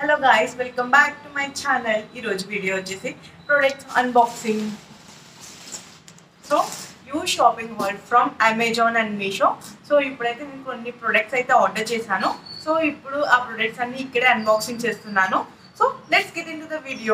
Hello guys welcome back to my channel ఈరోజు video వచ్చేసి products unboxing so you shopping haul from Amazon and Meesho so ఇప్పుడైతే నేను కొన్ని products అయితే order చేశాను సో ఇప్పుడు ఆ ప్రొడక్ట్స్ అన్ని ఇక్కడే అన్బాక్సింగ్ చేస్తున్నాను so let's get into the video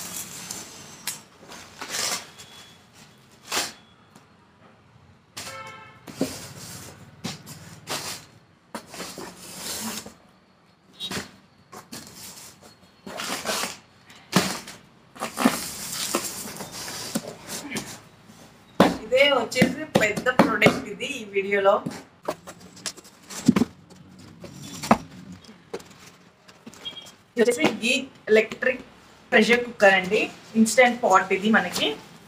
ఇదే వచ్చేసి పెద్ద ప్రొడక్ట్ ఇది ఈ వీడియోలో ఇది వచ్చేసి గీ ఎలక్ట్రిక్ ప్రెషర్ కుక్కర్ అండి ఇన్స్టెంట్ పాట్ ఇది మనకి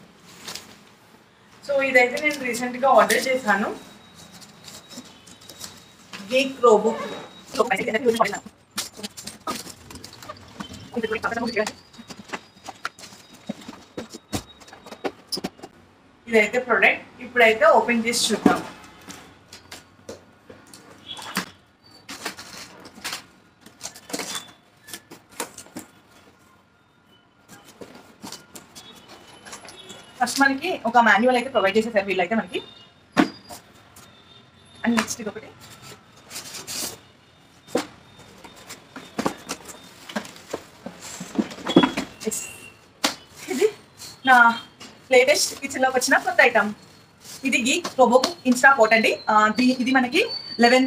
సో ఇదైతే నేను రీసెంట్గా ఆర్డర్ చేశాను గీ క్రోబు ఇదైతే ప్రొడక్ట్ ఇప్పుడైతే ఓపెన్ చేసి చూద్దాం ఫస్ట్ మనకి ఒక మాన్యువల్ అయితే ప్రొవైడ్ చేసేసారు వీళ్ళైతే మనకి అండ్ నెక్స్ట్ ఇది ఒకటి Yes. ఇది నా లేటెస్ట్ కిచెన్లోకి వచ్చిన కొత్త ఐటమ్ ఇది గీ రోబో ఇన్స్టా పోట్ అండి ఆ, దీ- ఇది మనకి లెవెన్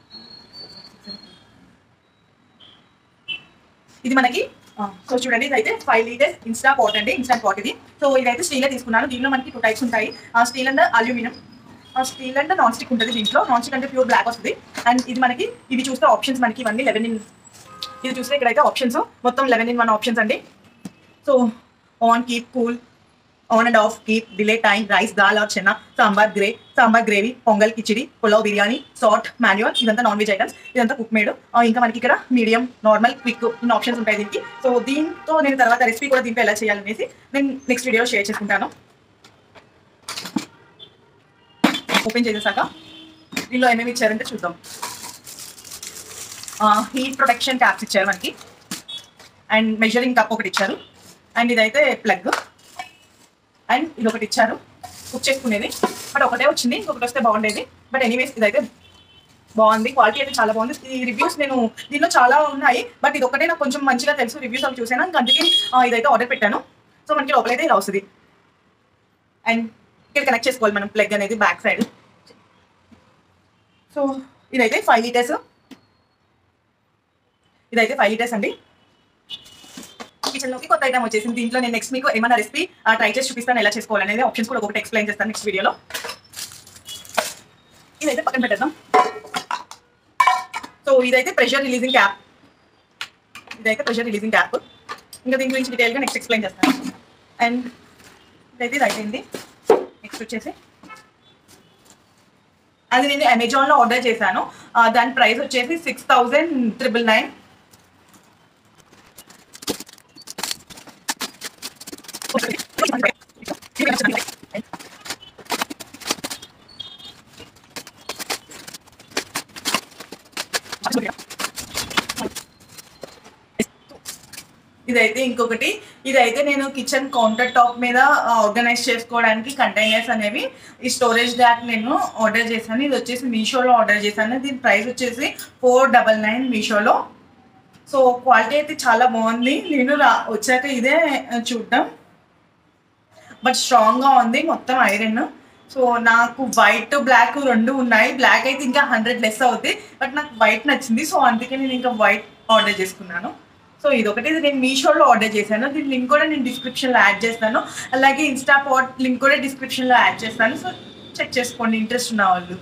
ఇది మనకి ఆ, సో చూడండి ఇదైతే ఫైవ్ లీటర్స్ ఇన్స్టా పాట్ అండి ఇన్స్టా పాట్ ఇది సో ఇదైతే స్టీల్ తీసుకున్నాను దీనిలో మనకి టూ టైప్స్ ఉంటాయి ఆ steel and aluminium steel and non stick ఉంటుంది దీంట్లో నాన్ స్టిక్ అంటే ప్యూర్ బ్లాక్ వస్తుంది అండ్ ఇది మనకి ఇవి చూస్తే ఆప్షన్స్ మనకి ఇవన్నీ లెవెన్ ఇన్ ఇది చూస్తే ఇక్కడైతే ఆప్షన్స్ మొత్తం లెవెన్ ఇన్ వన్ ఆప్షన్స్ అండి so on keep cool on and off keep delay time rice dal or chana sambar గ్రే sambar gravy pongal khichdi pulao biryani saute manual ఇదంతా నాన్ వెజ్ ఐటమ్స్ ఇదంతా కుక్ మేడ్ ఇంకా మనకి ఇక్కడ మీడియం నార్మల్ క్విక్ ఇన్ని ఆప్షన్స్ ఉంటాయి దీనికి సో దీంతో నేను తర్వాత రెసిపీ కూడా దీంట్లో ఎలా చేయాలనేసి నేను నెక్స్ట్ వీడియో షేర్ చేసుకుంటాను ఓపెన్ చేసేసాక దీనిలో ఏమేమి ఇచ్చారంటే చూద్దాం హీట్ ప్రొటెక్షన్ ట్యాప్స్ ఇచ్చారు మనకి అండ్ మెజరింగ్ కప్ ఒకటి ఇచ్చారు అండ్ ఇదైతే ప్లగ్ అండ్ ఇది ఒకటి ఇచ్చారు కుక్ చేసుకునేది బట్ ఒకటే వచ్చింది ఇంకొకటి వస్తే బాగుండేది బట్ ఎనీవేస్ ఇదైతే బాగుంది క్వాలిటీ అయితే చాలా బాగుంది ఈ రివ్యూస్ నేను దీనిలో చాలా ఉన్నాయి బట్ ఇది ఒకటే నాకు కొంచెం మంచిగా తెలుసు రివ్యూస్ అవి చూసాను ఇంకా అందుకే ఆ, ఇదైతే ఆర్డర్ పెట్టాను సో మనకి లోపలైతే ఇలా వస్తుంది అండ్ ఇక్కడ కనెక్ట్ చేసుకోవాలి మనం ప్లగ్ అనేది బ్యాక్ సైడ్ సో ఇదైతే ఫైవ్ లీటర్స్ ఇదైతే ఫైవ్ లీటర్స్ అండి కిచెన్ లోకి కొత్త ఐటమ్ వచ్చేసింది దీంట్లో నేను నెక్స్ట్ మీకు ఏమైనా రెసిపీ ట్రై చేసి చూపిస్తాను ఎలా చేసుకోవాలనేది ఆప్షన్స్ కూడా ఒకటి ఎక్స్ప్లెయిన్ చేస్తాను నెక్స్ట్ వీడియోలో ఇదైతే పక్కన పెట్టేద్దాం సో ఇదైతే ప్రెషర్ రిలీజింగ్ క్యాప్ ఇదైతే ప్రెషర్ రిలీజింగ్ క్యాప్ ఇంకా దీని గురించి డీటెయిల్గా నెక్స్ట్ ఎక్స్ప్లెయిన్ చేస్తాను అండ్ ఇదైతే ఇది అయిపోయింది నెక్స్ట్ వచ్చేసి అది నేను అమెజాన్లో ఆర్డర్ చేశాను ఆ, దాని ప్రైస్ వచ్చేసి సిక్స్ థౌజండ్ త్రిబుల్ నైన్ ఇదైతే ఇంకొకటి ఇదైతే నేను కిచెన్ కౌంటర్ టాప్ మీద ఆర్గనైజ్ చేసుకోవడానికి కంటైనర్స్ అనేవి ఈ స్టోరేజ్ ర్యాక్ నేను ఆర్డర్ చేశాను ఇది వచ్చేసి మీషోలో ఆర్డర్ చేశాను దీని ప్రైస్ వచ్చేసి ఫోర్ డబల్ నైన్ మీషోలో సో క్వాలిటీ అయితే చాలా బాగుంది నేను రా వచ్చాక ఇదే చూద్దాం బట్ స్ట్రాంగ్గా ఉంది మొత్తం ఐరన్ సో నాకు వైట్ బ్లాక్ రెండు ఉన్నాయి బ్లాక్ అయితే ఇంకా హండ్రెడ్ లెస్ అవుతుంది బట్ నాకు వైట్ నచ్చింది సో అందుకే నేను ఇంకా వైట్ ఆర్డర్ చేసుకున్నాను సో ఇది ఒకటి ఇది నేను మీషోలో ఆర్డర్ చేశాను దీని లింక్ కూడా నేను డిస్క్రిప్షన్లో యాడ్ చేస్తాను అలాగే ఇన్స్టా పాట్ లింక్ కూడా డిస్క్రిప్షన్లో యాడ్ చేస్తాను సో చెక్ చేసుకోండి ఇంట్రెస్ట్ ఉన్న వాళ్ళు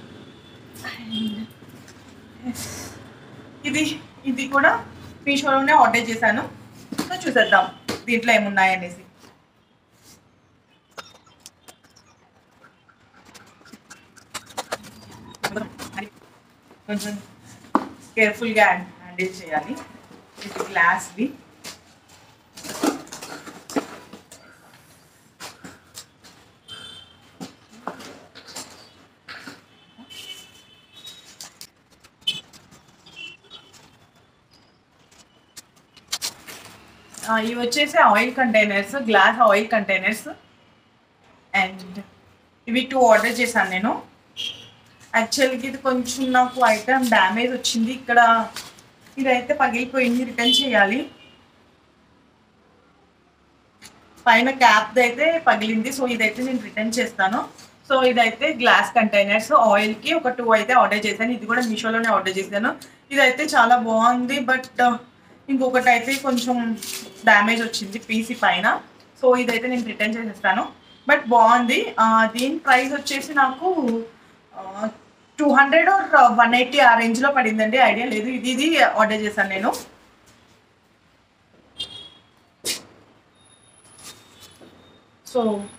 ఇది ఇది కూడా మీషోలోనే ఆర్డర్ చేశాను సో చూసేద్దాం దీంట్లో ఏమున్నాయనేసి కొంచెం కేర్ఫుల్గా హ్యాండిల్ చేయాలి ఇది గ్లాస్ది ఆ, ఇవి వచ్చేసి oil containers glass oil containers and ఇవి టూ ఆర్డర్ చేశాను నేను యాక్చువల్గా ఇది కొంచెం నాకు ఐటమ్ డ్యామేజ్ వచ్చింది ఇక్కడ ఇదైతే పగిలిపోయింది రిటర్న్ చేయాలి పైన క్యాప్ అయితే పగిలింది సో ఇదైతే నేను రిటర్న్ చేస్తాను సో ఇదైతే గ్లాస్ కంటైనర్స్ ఆయిల్ కి ఒక టూ అయితే ఆర్డర్ చేశాను ఇది కూడా మీషోలోనే ఆర్డర్ చేశాను ఇదైతే చాలా బాగుంది బట్ ఇంకొకటి అయితే కొంచెం డ్యామేజ్ వచ్చింది పీసీ పైన సో ఇదైతే నేను రిటర్న్ చేసేస్తాను బట్ బాగుంది ఆ, దీని ప్రైస్ వచ్చేసి నాకు టూ హండ్రెడ్ వన్ ఎయిటీ ఆ రేంజ్లో పడిందండి ఐడియా లేదు ఇది ఇది ఆర్డర్ చేశాను నేను సో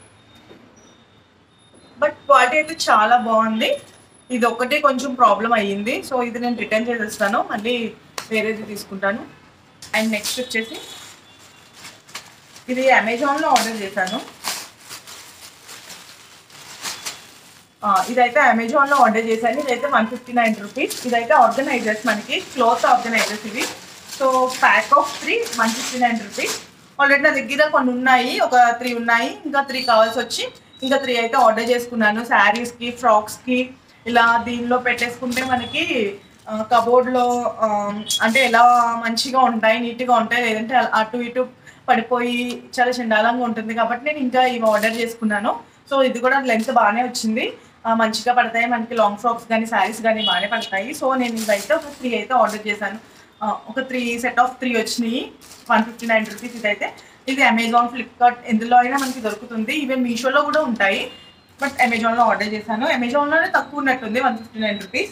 బట్ క్వాలిటీ అయితే చాలా బాగుంది ఇది ఒకటే కొంచెం ప్రాబ్లం అయ్యింది సో ఇది నేను రిటర్న్ చేసేస్తాను మళ్ళీ వేరేది తీసుకుంటాను అండ్ నెక్స్ట్ వచ్చేసి ఇది అమెజాన్లో ఆర్డర్ చేశాను ఆ, ఇదైతే అమెజాన్లో ఆర్డర్ చేశాను ఇదైతే వన్ ఫిఫ్టీ నైన్ రూపీస్ ఇదైతే ఆర్గనైజర్స్ మనకి క్లోత్ ఆర్గనైజర్స్ ఇవి so pack of three one fifty nine rupees already నా దగ్గర కొన్ని ఉన్నాయి ఒక త్రీ ఉన్నాయి ఇంకా త్రీ కావాల్సి వచ్చి ఇంకా త్రీ అయితే ఆర్డర్ చేసుకున్నాను శారీస్కి ఫ్రాక్స్కి ఇలా దీనిలో పెట్టేసుకుంటే మనకి కబోర్డ్లో అంటే ఎలా మంచిగా ఉంటాయి నీట్గా ఉంటాయి లేదంటే అలా అటు ఇటు పడిపోయి చాలా చండాలంగా ఉంటుంది కాబట్టి నేను ఇంకా ఇవి ఆర్డర్ చేసుకున్నాను సో ఇది కూడా లెంత్ బాగానే వచ్చింది ఆ, మంచిగా పడతాయి మనకి లాంగ్ ఫ్రాక్స్ కానీ శారీస్ కానీ బాగానే పడతాయి సో నేను ఇవైతే ఒక త్రీ అయితే ఆర్డర్ చేశాను ఆ, ఒక త్రీ సెట్ ఆఫ్ త్రీ వచ్చినాయి వన్ ఫిఫ్టీ నైన్ రూపీస్ ఇదైతే ఇది అమెజాన్ ఫ్లిప్కార్ట్ ఎందులో అయినా మనకి దొరుకుతుంది ఈవెన్ మీషోలో కూడా ఉంటాయి బట్ అమెజాన్లో ఆర్డర్ చేశాను అమెజాన్లోనే తక్కువ ఉన్నట్టుంది one fifty nine rupees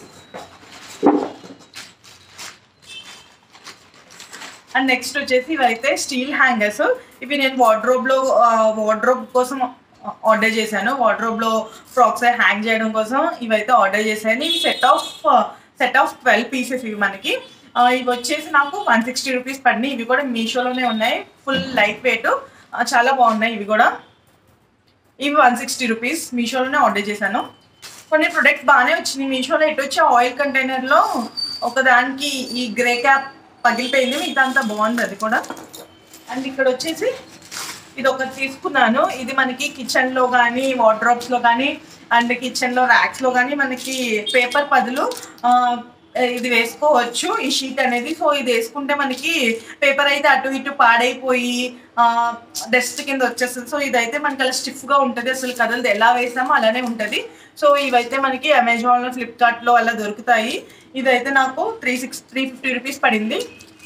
and next వచ్చేసి ఇవైతే స్టీల్ హ్యాంగర్స్ ఇవి నేను వార్డ్రోబ్ లో వార్డ్రోబ్ కోసం ఆర్డర్ చేశాను వార్డ్రోబ్ లో ఫ్రాక్స్ హ్యాంగ్ చేయడం కోసం ఇవైతే ఆర్డర్ చేశాను ఇవి set of set of twelve pieces ఇవి మనకి ఆ, ఇవి వచ్చేసి నాకు వన్ సిక్స్టీ రూపీస్ పడినాయి ఇవి కూడా మీషోలోనే ఉన్నాయి ఫుల్ లైట్ వెయిట్ చాలా బాగున్నాయి ఇవి కూడా ఇవి వన్ సిక్స్టీ రూపీస్ మీషోలోనే ఆర్డర్ చేశాను కొన్ని ప్రొడక్ట్స్ బాగానే వచ్చినాయి మీషోలో ఎటు వచ్చి ఆయిల్ కంటైనర్లో ఒకదానికి ఈ గ్రే క్యాప్ పగిలిపోయింది మిగతా అంతా బాగుంది అది కూడా అండ్ ఇక్కడ వచ్చేసి ఇది ఒకటి తీసుకున్నాను ఇది మనకి కిచెన్లో కానీ వార్డ్రోబ్స్లో కానీ అండ్ కిచెన్లో ర్యాక్స్లో కానీ మనకి పేపర్ బదులు ఆ, ఇది వేసుకోవచ్చు ఈ షీట్ అనేది సో ఇది వేసుకుంటే మనకి పేపర్ అయితే అటు ఇటు పాడైపోయి డస్ట్ కింద వచ్చేస్తుంది సో ఇదైతే మనకి అలా స్టిఫ్గా ఉంటుంది అసలు కదలదు ఎలా వేసామో అలానే ఉంటుంది సో ఇవైతే మనకి అమెజాన్లో ఫ్లిప్కార్ట్లో అలా దొరుకుతాయి ఇదైతే నాకు three six three fifty rupees పడింది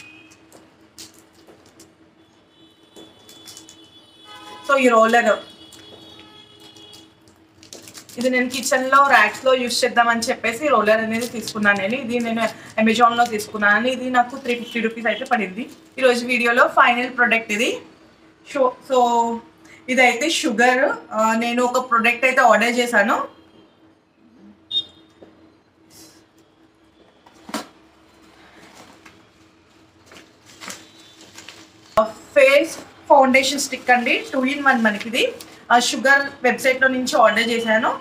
సో ఈ రోలర్ ఇది నేను కిచెన్ లో ర్యాక్స్ లో యూస్ చేద్దామని చెప్పేసి రోలర్ అనేది తీసుకున్నాను నేను ఇది నేను అమెజాన్ లో తీసుకున్నాను ఇది నాకు త్రీ ఫిఫ్టీ రూపీస్ అయితే పడింది ఈ రోజు వీడియోలో ఫైనల్ ప్రొడక్ట్ ఇది షో సో ఇదైతే షుగర్ నేను ఒక ప్రొడక్ట్ అయితే ఆర్డర్ చేశాను ఫేస్ ఫౌండేషన్ స్టిక్ అండి టూ ఇన్ వన్ మనకి ఇది ఆ షుగర్ వెబ్సైట్లో నుంచి ఆర్డర్ చేశాను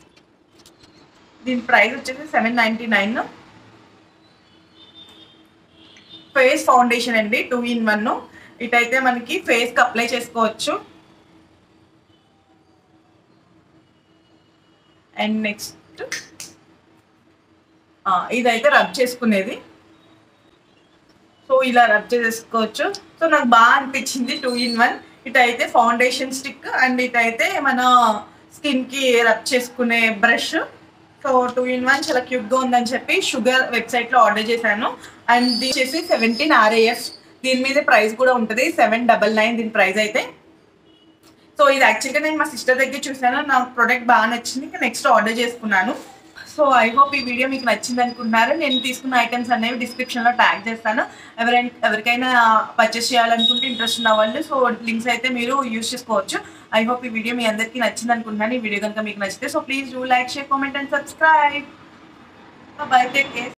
దీని ప్రైస్ వచ్చేసి seven ninety nine face foundation అండి టూ ఇన్ వన్ ఇటైతే మనకి ఫేస్కి అప్లై చేసుకోవచ్చు అండ్ నెక్స్ట్ ఇదైతే రబ్ చేసుకునేది సో ఇలా రబ్ చేసేసుకోవచ్చు సో నాకు బాగా అనిపించింది టూ ఇన్ వన్ ఇటైతే ఫౌండేషన్ స్టిక్ అండ్ ఇటైతే మన స్కిన్ కి రబ్ చేసుకునే brush so two in one చాలా క్యూట్ గా ఉందని చెప్పి షుగర్ వెబ్సైట్ లో ఆర్డర్ చేశాను అండ్ దీని వచ్చేసి సెవెంటీన్ ఆర్ఏఎఫ్ దీని మీద ప్రైస్ కూడా ఉంటుంది సెవెన్ డబల్ నైన్ దీని ప్రైస్ అయితే సో ఇది యాక్చువల్గా నేను మా సిస్టర్ దగ్గర చూసాను నాకు ప్రోడక్ట్ బాగా నచ్చింది ఇంకా నెక్స్ట్ ఆర్డర్ చేసుకున్నాను సో ఐ హోప్ ఈ వీడియో మీకు నచ్చింది అనుకుంటున్నారు నేను తీసుకున్న ఐటమ్స్ అనేవి డిస్క్రిప్షన్లో ట్యాగ్ చేస్తాను ఎవరైనా ఎవరికైనా పర్చేస్ చేయాలనుకుంటే ఇంట్రెస్ట్ ఉన్న వాళ్ళు సో లింక్స్ అయితే మీరు యూస్ చేసుకోవచ్చు ఐ హోప్ ఈ వీడియో మీ అందరికీ నచ్చింది అనుకుంటున్నాను ఈ వీడియో కనుక మీకు నచ్చితే so please do like share comment and subscribe bye take care